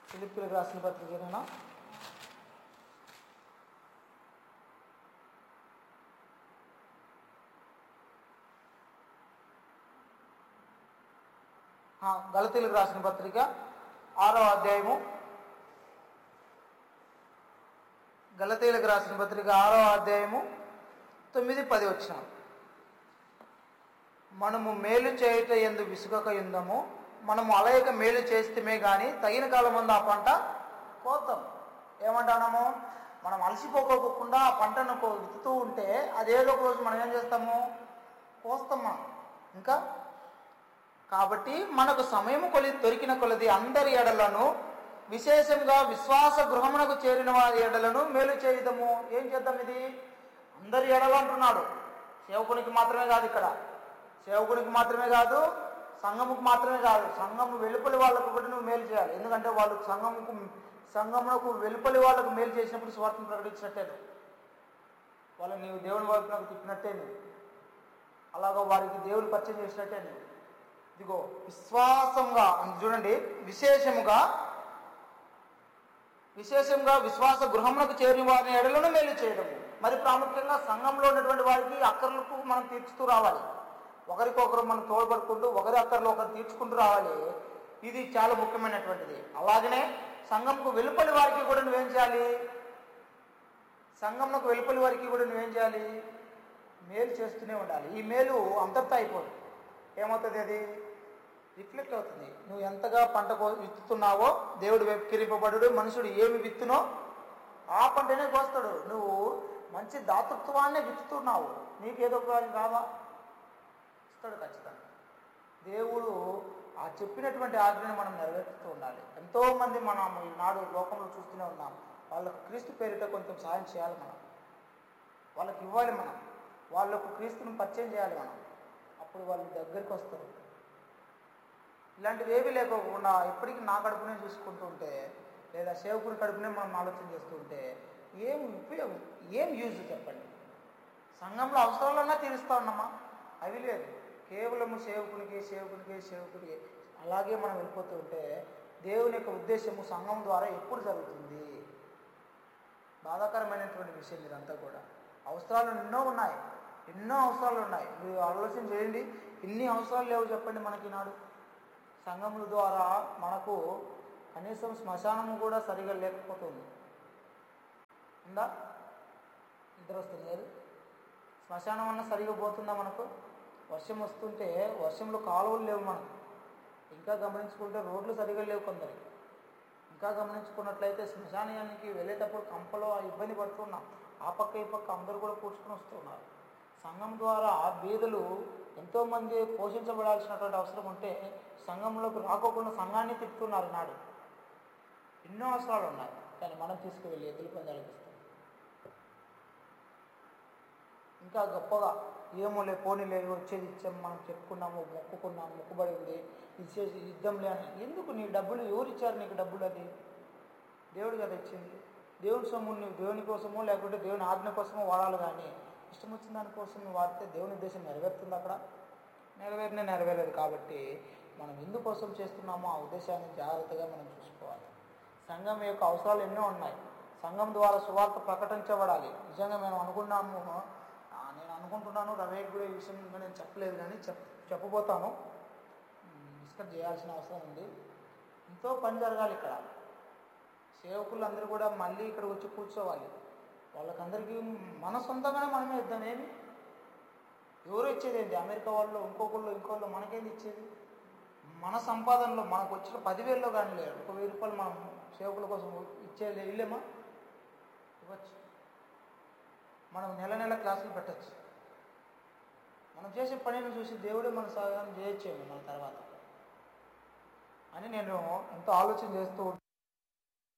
ఫిలిప్పీలకు రాసిన పత్రికేనా గలతీలకు రాసిన పత్రిక ఆరో అధ్యాయము గలతీలకు రాసిన పత్రిక ఆరో అధ్యాయము తొమ్మిది పది వచ్చిన మనము మేలు చేయుట ఎందు విసుగక ఉందము మనము అలయక మేలు చేస్తేమే కానీ తగిన కాలం ముందు ఆ పంట కోతాం ఏమంటున్నాము మనం అలసిపోకోకుండా ఆ పంటను కో- విత్తుతూ ఉంటే అదేదో ఒక రోజు మనం ఏం చేస్తాము కోస్తాం మనం ఇంకా కాబట్టి మనకు సమయం కొలి దొరికిన కొలది అందరి ఎడలను విశేషంగా విశ్వాస గృహమునకు చేరిన వారి ఎడలను మేలు చేయదము ఏం చేద్దాం ఇది అందరి ఎడలు అంటున్నాడు సేవకునికి మాత్రమే కాదు ఇక్కడ సేవకునికి మాత్రమే కాదు సంఘముకు మాత్రమే కాదు సంఘము వెలుపలి వాళ్ళకు కూడా నువ్వు మేలు చేయాలి ఎందుకంటే వాళ్ళు సంఘముకు సంఘమునకు వెలుపలి వాళ్ళకు మేలు చేసినప్పుడు స్వార్థం ప్రకటించినట్టే నువ్వు. వాళ్ళని నీవు దేవుని వైపునకు తిప్పినట్టే నువ్వు అలాగా వారికి దేవుని పరిచయం చేసినట్టే నువ్వు ఇదిగో విశ్వాసంగా అని చూడండి విశేషముగా విశేషంగా విశ్వాస గృహములకు చేరిన వారిని ఎడలను మేలు చేయడము మరి ప్రాముఖ్యంగా సంఘంలో ఉన్నటువంటి వారికి అక్కర్లకు మనం తీర్చుతూ రావాలి ఒకరికొకరు మనం తోడ్పడుకుంటూ ఒకరి అక్కర్లు ఒకరు తీర్చుకుంటూ రావాలి ఇది చాలా ముఖ్యమైనటువంటిది అలాగనే సంఘంకు వెలుపలి వారికి కూడా నువ్వేం చేయాలి సంఘంకు వెలుపలి వారికి కూడా నువ్వేం చేయాలి మేలు చేస్తూనే ఉండాలి ఈ మేలు అంతటితో అయిపోదు ఏమవుతుంది అది రిఫ్లెక్ట్ అవుతుంది నువ్వు ఎంతగా పంట కో- విత్తుతున్నావో దేవుడు వెక్కిరింపబడు మనుషుడు ఏమి విత్తునో ఆ పంటనే కోస్తాడు నువ్వు మంచి దాతృత్వాన్నే విత్తుతున్నావు నీకేదో ఒక కావా ఇస్తాడు ఖచ్చితంగా దేవుడు ఆ చెప్పినటువంటి ఆజ్ఞను మనం నెరవేర్చుతూ ఉండాలి ఎంతో మంది మనం ఈనాడు లోకంలో చూస్తూనే ఉన్నాం వాళ్ళకు క్రీస్తు పేరిట కొంచెం సాయం చేయాలి మనం వాళ్ళకి ఇవ్వాలి మనం వాళ్ళకు క్రీస్తుని పరిచయం చేయాలి మనం అప్పుడు వాళ్ళు దగ్గరికి వస్తారు ఇలాంటివి ఏవి లేకోకుండా ఇప్పటికీ నా కడుపునే చూసుకుంటూ ఉంటే లేదా సేవకుని కడుపునే మనం ఆలోచన చేస్తూ ఉంటే ఏం ఉపయోగం ఏం యూజ్ చెప్పండి సంఘంలో అవసరాలన్నా తీరుస్తా ఉన్నామా అవి లేదు కేవలము సేవకునికి సేవకునికి సేవకుడికి అలాగే మనం వెళ్ళిపోతూ ఉంటే దేవుని యొక్క ఉద్దేశము సంఘం ద్వారా ఎప్పుడు జరుగుతుంది బాధాకరమైనటువంటి విషయం ఇదంతా కూడా అవసరాలు ఎన్నో ఉన్నాయి ఎన్నో అవసరాలు ఉన్నాయి మీరు ఆలోచన చేయండి ఇన్ని అవసరాలు లేవు చెప్పండి మనకి నాడు సంఘముల ద్వారా మనకు కనీసం శ్మశానం కూడా సరిగా లేకపోతుంది ఉందా నిద్ర వస్తుంది లేదు శ్మశానం అన్న సరిగా పోతుందా మనకు వర్షం వస్తుంటే వర్షంలో కాలువలు లేవు మనకు ఇంకా గమనించుకుంటే రోడ్లు సరిగా లేవు కొందరికి ఇంకా గమనించుకున్నట్లయితే శ్మశానానికి వెళ్ళేటప్పుడు కంపలో ఆ ఇబ్బంది పడుతున్నాం ఆ పక్క ఈ పక్క అందరూ కూడా కూర్చుకొని వస్తున్నారు సంఘం ద్వారా బీదలు ఎంతోమంది పోషించబడాల్సినటువంటి అవసరం ఉంటే సంఘంలోకి రాకోకుండా సంఘాన్ని తిప్పుతున్నారు నాడు ఎన్నో అవసరాలు ఉన్నాయి కానీ మనం తీసుకువెళ్ళి ఎద్దుల పందాలకు ఇస్తాం ఇంకా గొప్పగా ఏమోలే పోనీలే వచ్చేది ఇచ్చాం మనం చెప్పుకున్నాము మొక్కుకున్నాము మొక్కుబడి ఉంది ఇచ్చేసి ఇద్దాంలే అని ఎందుకు నీ డబ్బులు ఎవరు ఇచ్చారు నీకు డబ్బులు అది దేవుడు కదా ఇచ్చింది దేవుని సొమ్ము నువ్వు దేవుని కోసమో లేకుంటే దేవుని ఆజ్ఞ కోసమో వాడాలి కానీ ఇష్టం వచ్చిన దానికోసం నువ్వు వాడితే దేవుని ఉద్దేశం నెరవేరుతుంది అక్కడ నెరవేరినే నెరవేరలేదు కాబట్టి మనం ఎందుకోసం చేస్తున్నామో ఆ ఉద్దేశాన్ని జాగ్రత్తగా మనం చూసుకోవాలి సంఘం యొక్క అవసరాలు ఎన్నో ఉన్నాయి సంఘం ద్వారా సువార్త ప్రకటించబడాలి నిజంగా మేము అనుకున్నాము ఆ, నేను అనుకుంటున్నాను రవేక్ కూడా ఈ విషయం ఇంకా నేను చెప్పలేదు కానీ చెప్ చెప్పబోతాను డిస్కస్ చేయాల్సిన అవసరం ఉంది ఎంతో పని జరగాలి ఇక్కడ సేవకులు అందరూ కూడా మళ్ళీ ఇక్కడ వచ్చి కూర్చోవాలి వాళ్ళకందరికీ మన సొంతంగానే మనమే ఇద్దాం ఏమి ఎవరు ఇచ్చేది ఏంటి అమెరికా వాళ్ళు ఇంకొకళ్ళు ఇంకోళ్ళు మనకేంది ఇచ్చేది మన సంపాదనలో మనకు వచ్చిన పదివేల్లో కానీ లేదు ఒక వెయ్యి రూపాయలు మనం సేవకుల కోసం ఇచ్చే ఇల్లేమా ఇవ్వచ్చు మనం నెల నెల క్లాసులు పెట్టచ్చు మనం చేసే పనిని చూసి దేవుడే మన సహాయం చేయొచ్చేమో మన తర్వాత అని నేను ఎంతో ఆలోచన చేస్తూ